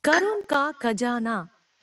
கருண் கா கஜானா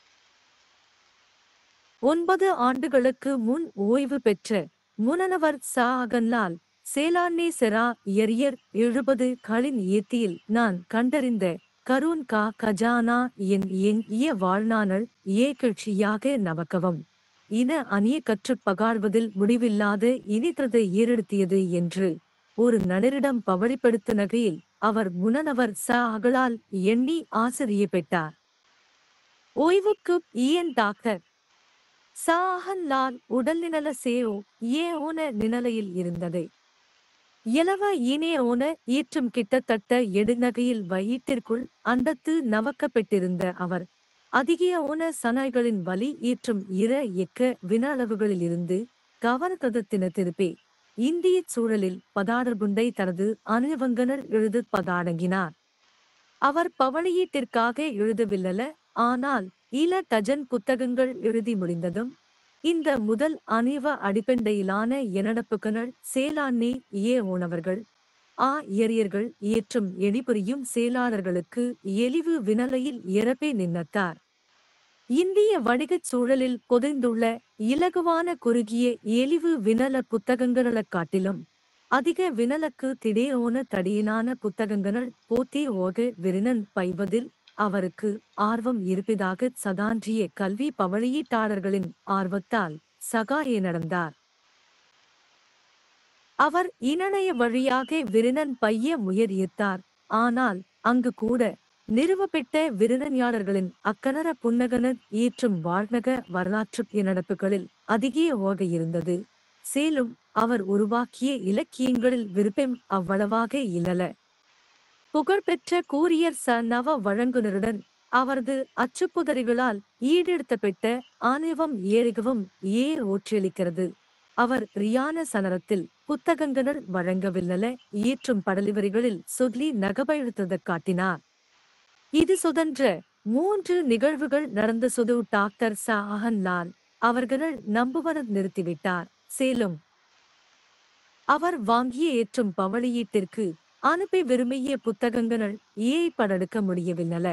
ஒன்பது ஆண்டுகளுக்கு முன் ஓய்வு பெற்ற முனனவர் சா அகன்லால் சேலான்னே செரா எரியர் எழுபது களின் ஏத்தியில் நான் கண்டறிந்த கருண் கா கஜானா என் என் இய வாழ்நாள் ஏ கட்சியாக நவக்கவம் இன அணிய கற்றுப் பகாழ்வதில் முடிவில்லாத இனித்ததை ஏறெடுத்தியது என்று ஒரு நடரிடம் பவழிப்படுத்த நகையில் அவர் முனனவர் ச அகலால் எண்ணி ஆசிரியப்பட்டார் ஓய்வுக்கு ஈயன் டாக்டர் சாஹன் லால் உடல்நில சேயோ ஏ ஓன நிலையில் இருந்தது இலவ இனே ஓன ஈற்றும் கிட்டத்தட்ட எடுநகையில் வயிற்றிற்குள் அண்டத்து நவக்கப்பட்டிருந்த அவர் அதிக ஓன சனாய்களின் வலி ஈற்றும் இர இயக்க வினாளவுகளிலிருந்து கவனத்ததத்தின திருப்பி இந்திய சூழலில் பதாடர்குண்டை தனது அனுவங்கனர் எழுது பதாடங்கினார் அவர் பவளியீட்டிற்காக எழுதவில்லல ஆனால் இல டஜன் புத்தகங்கள் எழுதி முடிந்ததும் இந்த முதல் அணிவ அடிப்படையிலான எனடப்புகனர் சேலாண்ணே ஏ ஓனவர்கள் ஆ எரியர்கள் ஏற்றும் எளிபுரியும் செயலாளர்களுக்கு எலிவு வினலையில் இறப்பே நின்னத்தார் இந்திய வணிகச் சூழலில் பொதிந்துள்ள இலகுவான குறுகிய எலிவு வினல புத்தகங்களக் காட்டிலும் அதிக வினலுக்கு திடேரோன தடியினான புத்தகங்கள் போத்தி ஓக விரினன் பைவதில் அவருக்கு ஆர்வம் இருப்பதாக சதான்றிய கல்வி பவழியீட்டாளர்களின் ஆர்வத்தால் சகாய நடந்தார் அவர் இணைய வழியாக விரினன் பைய முயற்சித்தார் ஆனால் அங்கு கூட நிறுவப்பட்ட விருதஞாளர்களின் அக்கனர புன்னகனர் ஈற்றும் வாழ்நக வரலாற்று நடப்புகளில் அதிக ஓக இருந்தது சேலும் அவர் உருவாக்கிய இலக்கியங்களில் விருப்பம் அவ்வளவாக இல்லல புகழ்பெற்ற கூரியர் ச நவ வழங்குனருடன் அவரது அச்சுப்புதறிகளால் ஈடெடுத்தப்பட்ட ஆணிவம் ஏறிகவும் ஏர் ஓற்றியளிக்கிறது அவர் ரியான சனரத்தில் புத்தகங்கள் வழங்கவில்லல ஈற்றும் படலிவரிகளில் சொல்லி நகபழுத்ததைக் காட்டினார் இது சுதன்ற மூன்று நிகழ்வுகள் நடந்த சுது டாக்டர் சாஹன் லால் அவர்கள் நம்புவன நிறுத்திவிட்டார் சேலும் அவர் வாங்கிய ஏற்றும் பவளியீட்டிற்கு அனுப்பி விரும்பிய புத்தகங்கள் ஏஐ படெடுக்க முடியவில்லை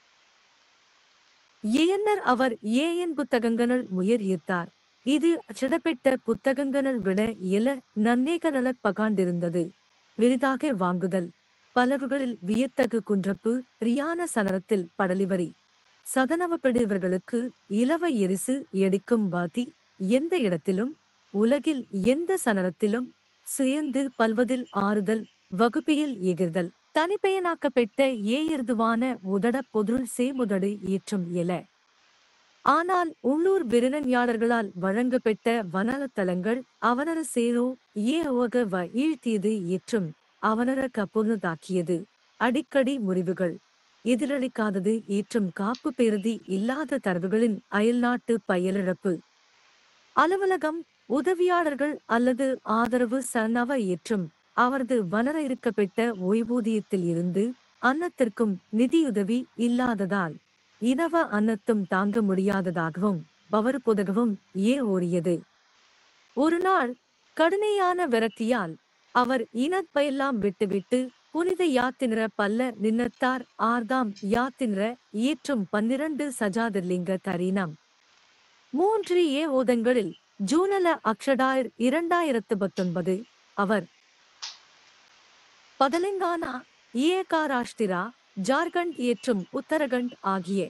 ஏஎன்னர் அவர் ஏஎன் புத்தகங்கள் முயற்சித்தார் இது அச்சிடப்பட்ட புத்தகங்கள் விட இல நன்னேகநல பகாண்டிருந்தது விரிதாக வாங்குதல் பலவுகளில் வியத்தகு குன்றப்பு ரியான சனரத்தில் படலிவரி சதனவப்படுவர்களுக்கு இலவ எரிசு எடிக்கும் வாதி எந்த இடத்திலும் உலகில் எந்த சனரத்திலும் சுயந்து பல்வதில் ஆறுதல் வகுப்பியில் எகிர்தல் தனிப்பெயனாக்கப்பட்ட ஏயர்துவான உதட பொருள் சேமுதடு ஏற்றும் இல ஆனால் உள்ளூர் விருதஞாளர்களால் வழங்கப்பட்ட வனத்தலங்கள் அவனர சேரோ ஏ ஓக வ ஈழ்த்தியது ஏற்றும் அவனர கப்புனதாக்கியது அடிக்கடி முறிவுகள் எதிரளிக்காதது ஏற்றும் காப்பு பெறுதி இல்லாத தரவுகளின் அயல்நாட்டு பயலிழப்பு அலுவலகம் உதவியாளர்கள் அல்லது ஆதரவு சனவ ஏற்றும் அவரது வளர இருக்கப்பட்ட ஓய்வூதியத்தில் இருந்து அன்னத்திற்கும் நிதியுதவி இல்லாததால் இனவ அன்னத்தும் தாங்க முடியாததாகவும் பவர் புதகவும் ஏ ஓடியது ஒரு நாள் கடுமையான விரக்தியால் அவர் இனப்பையெல்லாம் விட்டுவிட்டு புனித யாத்திர பல்ல நின்னத்தார் ஆர்தாம் யாத்திர ஏற்றும் பன்னிரண்டு சஜாதிர்லிங்க தரீனம் மூன்று ஏ ஓதங்களில் ஜூனல அக்ஷடாயர் இரண்டாயிரத்து பத்தொன்பது அவர் பதலங்கானா ஏகாராஷ்டிரா ஜார்க்கண்ட் ஏற்றும் உத்தரகண்ட் ஆகிய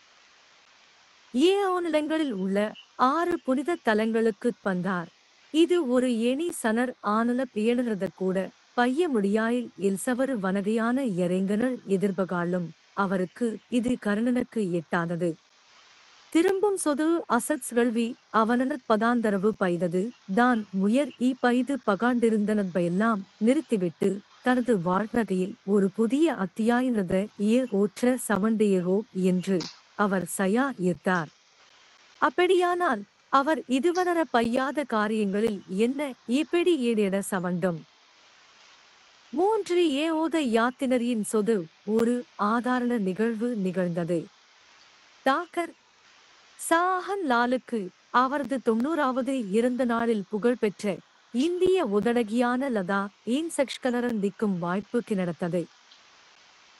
ஏ ஆனிலங்களில் உள்ள ஆறு புனித தலங்களுக்கு வந்தார் இது ஒரு ஏணி சனர் ஆனல பேணுறத கூட பைய முடியாயில் எல்சவரு வனகையான எறைங்கனர் எதிர்பகாலும் அவருக்கு இது கர்ணனுக்கு எட்டானது திரும்பும் சொது அசத் கல்வி அவனன பதாந்தரவு பைதது தான் முயர் ஈ பைது பகாண்டிருந்தனபையெல்லாம் நிறுத்திவிட்டு தனது வாழ்நகையில் ஒரு புதிய அத்தியாயனத ஏ ஓற்ற சவண்டையரோ என்று அவர் சயா ஈர்த்தார் அப்படியானால் அவர் இதுவர பையாத காரியங்களில் என்ன எப்படி ஈடேட சவண்டம் மூன்று ஏஓத யாத்தினரின் சொது ஒரு ஆதாரண நிகழ்வு நிகழ்ந்தது டாக்கர் சாஹன் லாலுக்கு அவரது தொண்ணூறாவது இறந்த நாளில் புகழ்பெற்ற இந்திய உதடகியான லதா இன்செக்ஷ்கலரன் திக்கும் வாய்ப்பு கிணத்தது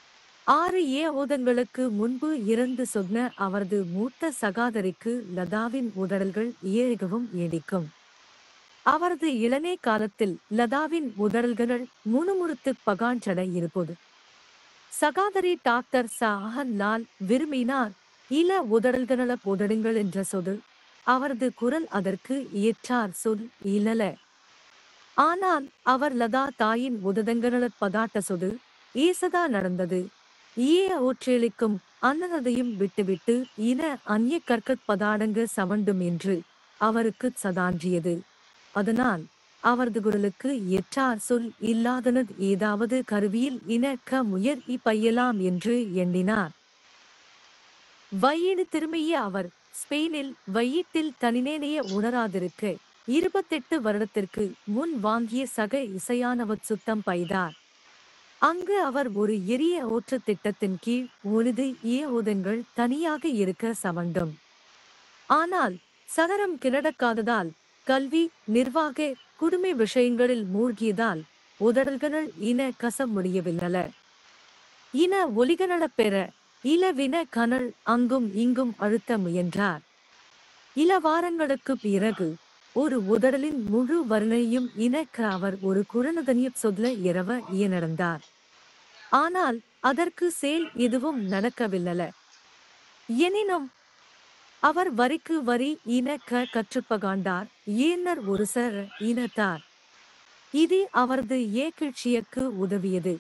ஆறு ஏஓதங்களுக்கு முன்பு இறந்து சொன்ன அவரது மூத்த சகாதரிக்கு லதாவின் உதடல்கள் ஏழுகவும் நீடிக்கும் அவரது இளநே காலத்தில் லதாவின் உதடல்கள் முணுமுணுத்து பகாஞ்சட இருப்பது சகாதரி டாக்டர் சாஹன் லால் விரும்பினார் இள உதடல்கள உதடுங்கள் என்ற சொல் அவரது குரல் அதற்கு ஏற்றார் சொல் இளல ஆனால் அவர் லதா தாயின் உததங்கள பதாட்ட சொது ஈசதா நடந்தது ஈய ஓற்றேளிக்கும் அன்னதையும் விட்டுவிட்டு இன அந்நிய கற்கட் பதாடங்க சவண்டும் என்று அவருக்கு சதான்றியது அதனால் அவரது குரலுக்கு எற்றார் சொல் இல்லாதனது ஏதாவது கருவியில் இணக்க முயற் பையலாம் என்று எண்ணினார் வையீடு திரும்பிய அவர் ஸ்பெயினில் வையீட்டில் தனிநேனைய உணராதிருக்க இருபத்தெட்டு வருடத்திற்கு முன் வாங்கிய சக இசையானவர் சுத்தம் பைதார் அங்கு அவர் ஒரு எரிய ஓற்ற திட்டத்தின் கீழ் ஒழுது ஏஓதங்கள் தனியாக இருக்க சமண்டும் ஆனால் சதரம் கிணடக்காததால் கல்வி நிர்வாக குடும்ப விஷயங்களில் மூழ்கியதால் உதடல்கள் இன கச முடியவில்லை இன ஒலிகனட பெற இளவின கனல் அங்கும் இங்கும் அழுத்த முயன்றார் இள வாரங்களுக்கு பிறகு ஒரு உதடலின் முழு வர்ணையும் இணக்க அவர் ஒரு குழநதனிய சொல்ல இரவ இயநடந்தார் ஆனால் அதற்கு செயல் எதுவும் நடக்கவில்லை எனினும் அவர் வரிக்கு வரி இணக்க கற்றுப்பகாண்டார் ஏன்னர் ஒரு சர இனத்தார் இது அவரது ஏகிழ்ச்சியக்கு உதவியது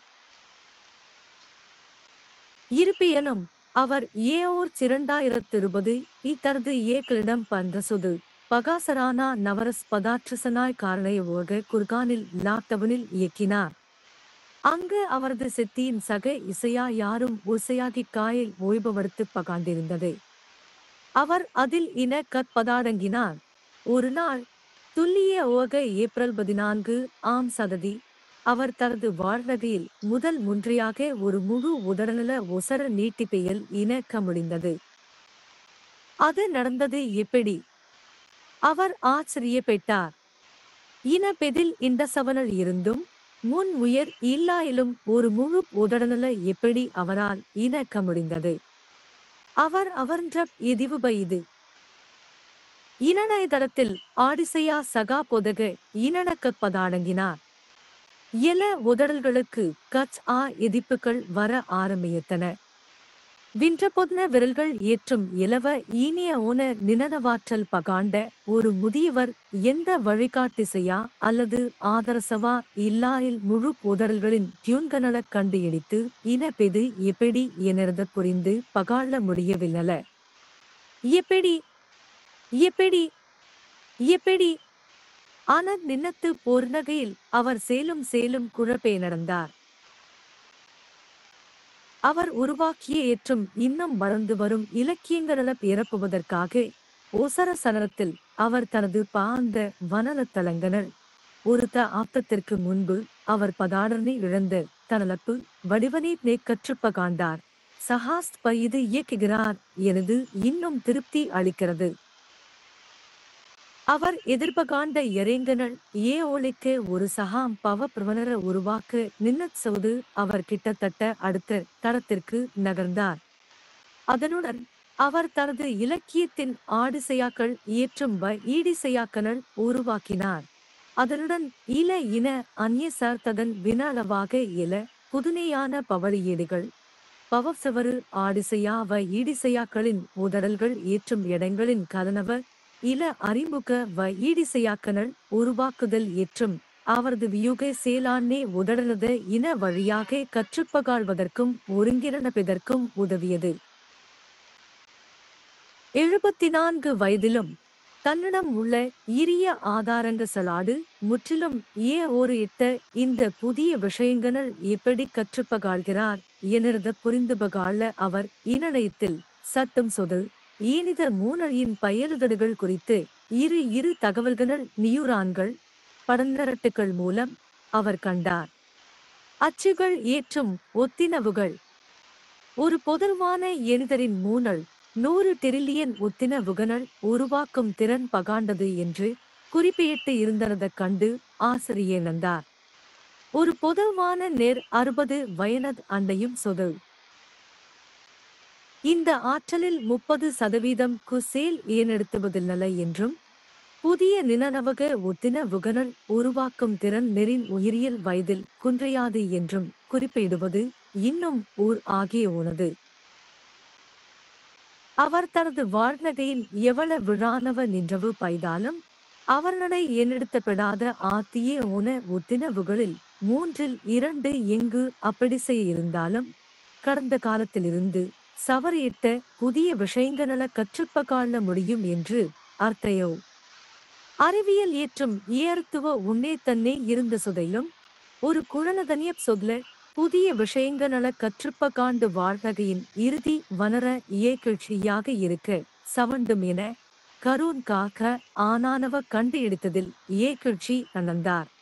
இருப்பினும் அவர் ஏஓர் சிரண்டாயிரத்து இருபது இத்தரது ஏக்களிடம் பந்தசுது பகாசரானா நவரஸ் பதாற்றசனாய் காரணையோக குர்கானில் லாக்டவுனில் இயக்கினார் அங்கு அவரது சித்தியின் சக இசையா யாரும் உசையாகி காயில் ஓய்பவடுத்து பகாண்டிருந்தது அவர் அதில் இன கற்பதாடங்கினார் ஒரு நாள் துல்லிய ஓக ஏப்ரல் பதினான்கு ஆம் சததி அவர் தனது வாழ்வகையில் முதல் முன்றையாக ஒரு முழு உடல்நல ஒசர நீட்டிப்பையில் இணக்க முடிந்தது அது நடந்தது எப்படி அவர் ஆச்சரியப்பட்டார் இனப்பெதில் இந்த சவனல் இருந்தும் முன் உயர் இல்லாயிலும் ஒரு முழு உடல்நல எப்படி அவரால் இணக்க முடிந்தது அவர் அவர்ன்ற எதிவு இது இனநயதளத்தில் ஆடிசையா சகா பொதக இனநக்கப்பதாடங்கினார் எல உதடல்களுக்கு கச் ஆ எதிப்புகள் வர ஆரம்பித்தன வின்றபொத்ன விரல்கள் ஏற்றும் இலவ ஈனிய ஓன நினனவாற்றல் பகாண்ட ஒரு முதியவர் எந்த வழிகாட்டிசையா அல்லது ஆதரசவா இல்லாயில் முழு உதடல்களின் டியூன்கனலக் கண்டு இடித்து இனப்பெது எப்படி எனர்த புரிந்து பகாள முடியவில்லை எப்படி எப்படி எப்படி ஆனால் நின்னத்து பொருநகையில் அவர் சேலும் சேலும் குழப்பே நடந்தார் அவர் உருவாக்கிய ஏற்றும் இன்னும் வளர்ந்து வரும் இலக்கியங்கள பிறப்புவதற்காக ஓசர சனரத்தில் அவர் தனது பாந்த வனலத்தலங்கனர் ஒருத்த ஆப்தத்திற்கு முன்பு அவர் பதாடனை இழந்த தனலப்பு வடிவனை நே கற்றுப்பகாண்டார் சஹாஸ்த் பயிது இயக்குகிறார் எனது இன்னும் திருப்தி அளிக்கிறது அவர் எதிர்பகாண்ட எரேங்கனல் ஏ ஓலைக்கு ஒரு சகாம் பவ பிரவணர உருவாக்க நின்னத் சவுது அவர் கிட்டத்தட்ட அடுத்த தடத்திற்கு நகர்ந்தார் அதனுடன் அவர் தனது இலக்கியத்தின் ஆடிசையாக்கள் இயற்றும் வ ஈடிசையாக்கனல் உருவாக்கினார் அதனுடன் இல இன அந்நிய சார்த்ததன் வினாளவாக இல புதுமையான பவழியீடுகள் பவசவரு ஆடிசையா வ ஈடிசையாக்களின் உதடல்கள் ஏற்றும் இடங்களின் கலனவ இல அறிமுக வ ஈடிசையாக்கனல் உருவாக்குதல் ஏற்றும் அவரது வியூக சேலாண்ணே உதடலத இன வழியாக கற்றுப்பகாழ்வதற்கும் ஒருங்கிரணப்பதற்கும் உதவியது எழுபத்தி நான்கு வயதிலும் தன்னிடம் உள்ள இரிய ஆதாரங்க சலாடு முற்றிலும் ஏ ஒரு இட்ட இந்த புதிய விஷயங்கள் எப்படி கற்றுப்பகாழ்கிறார் எனது புரிந்துபகாள அவர் இணையத்தில் சட்டம் சொது ஈனித மூனழியின் பயலுதடுகள் குறித்து இரு இரு தகவல்கள் நியூரான்கள் படந்தரட்டுகள் மூலம் அவர் கண்டார் அச்சுகள் ஏற்றும் ஒத்தினவுகள் ஒரு பொதுவான எனிதரின் மூனல் நூறு டிரில்லியன் ஒத்தினவுகனல் உருவாக்கும் திறன் பகாண்டது என்று குறிப்பிட்டு இருந்தனதைக் கண்டு ஆசிரியர் நந்தார் ஒரு பொதுவான நேர் அறுபது வயனத் அண்டையும் சொது இந்த ஆற்றலில் முப்பது சதவீதம் குசேல் ஏனெடுத்துவதில்லை என்றும் புதிய நினநவக ஒத்தின புகனல் உருவாக்கும் திறன் நெறின் உயிரியல் வயதில் குன்றையாது என்றும் குறிப்பிடுவது இன்னும் ஊர் ஆகிய உனது அவர் தனது வாழ்நகையின் எவ்வளவு விழானவ நின்றவு பைதாலும் அவர்களை எண்ணெடுத்தப்படாத ஆத்திய உண ஒத்தினவுகளில் மூன்றில் இரண்டு எங்கு அப்படி செய்ய இருந்தாலும் கடந்த காலத்திலிருந்து சவறியிட்ட புதிய விஷயங்கள கற்றுப்பகாண முடியும் என்று அர்த்தையோ அறிவியல் ஏற்றும் ஏர்த்துவ உன்னே தன்னே இருந்த சுதையிலும் ஒரு குழலதனிய சொல்ல புதிய விஷயங்கள கற்றுப்ப காண்டு வாழ்நகையின் இறுதி வனர இயக்கழ்ச்சியாக இருக்க சவண்டும் என கரூன் காக்க ஆனானவ கண்டு எடுத்ததில் இயக்கழ்ச்சி அணந்தார்